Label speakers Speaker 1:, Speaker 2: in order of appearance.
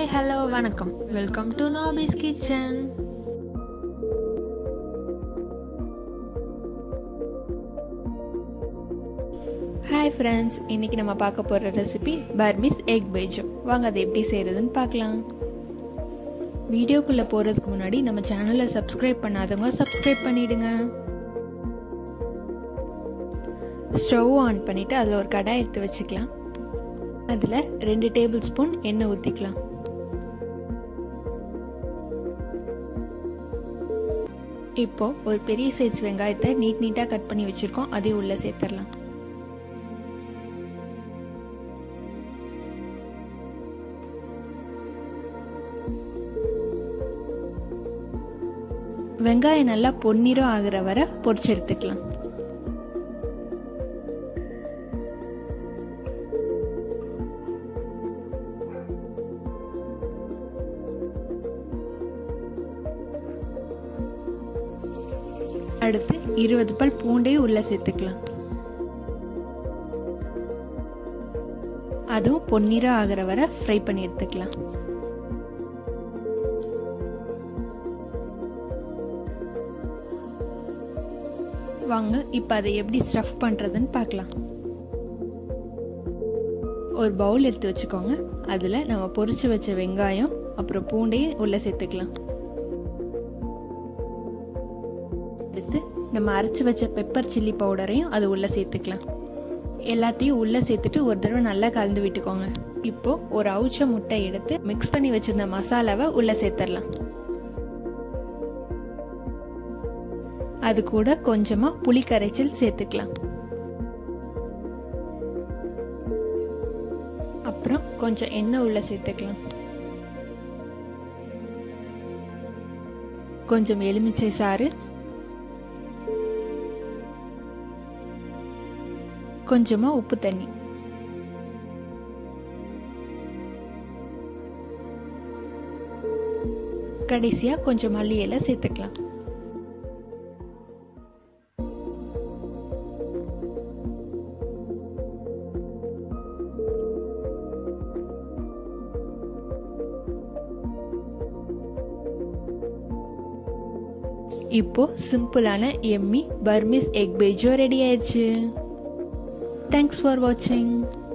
Speaker 1: hi hello வணக்கம் welcome to நாபிஸ் kitchen hi friends இன்னைக்கு நம்ம பார்க்க போகிற ரெசிபி பர்மிஸ் எக் பைஜோ வாங்க அதை எப்படி செய்கிறதுன்னு பார்க்கலாம் வீடியோக்குள்ளே போகிறதுக்கு முன்னாடி நம்ம சேனலை சப்ஸ்கிரைப் பண்ணாதவங்க சப்ஸ்கிரைப் பண்ணிடுங்க ஸ்டவ் ஆன் பண்ணிவிட்டு அதில் ஒரு கடாய் எடுத்து வச்சுக்கலாம் அதில் ரெண்டு டேபிள் ஸ்பூன் எண்ணெய் ஊற்றிக்கலாம் இப்போ ஒரு பெரிய சைஸ் வெங்காயத்தை நீட் நீட்டாக கட் பண்ணி வச்சுருக்கோம் அதையும் உள்ளே சேர்த்துடலாம் வெங்காயம் நல்லா பொன்னிறம் ஆகிற வரை பொரிச்சு எடுத்துக்கலாம் அடுத்து இருபது பல் பூண்டையும் உள்ள சேர்த்துக்கலாம் அதுவும் பொன்னிறம் ஆகிற வரை ஃப்ரை பண்ணி எடுத்துக்கலாம் வாங்க இப்போ அதை எப்படி ஸ்டஃப் பண்ணுறதுன்னு பார்க்கலாம் ஒரு பவுல் எடுத்து வச்சுக்கோங்க அதில் நம்ம பொரிச்சு வச்ச வெங்காயம் அப்புறம் பூண்டையும் உள்ளே சேர்த்துக்கலாம் எடுத்து நம்ம அரைச்சி வச்ச பெப்பர் சில்லி பவுடரையும் அது உள்ளே சேர்த்துக்கலாம் எல்லாத்தையும் உள்ளே சேர்த்துட்டு ஒரு தடவை நல்லா கலந்து விட்டுக்கோங்க இப்போ ஒரு அவுச்ச முட்டை எடுத்து மிக்ஸ் பண்ணி வச்சிருந்த மசாலாவை உள்ளே சேர்த்துடலாம் அது கூட கொஞ்சமா புளி கரைச்சல் சேர்த்துக்கலாம் அப்புறம் கொஞ்சம் எண்ணெய் உள்ள சேர்த்துக்கலாம் கொஞ்சம் எலுமிச்சை சாறு கொஞ்சமா உப்பு தண்ணி கடைசியா கொஞ்சம் மல்லி இலை சேர்த்துக்கலாம் இப்போ சிம்பிளான எம்மி பர்மிஸ் எக் பேஜோ ரெடி ஆயிடுச்சு தேங்க்ஸ் ஃபார் வாட்சிங்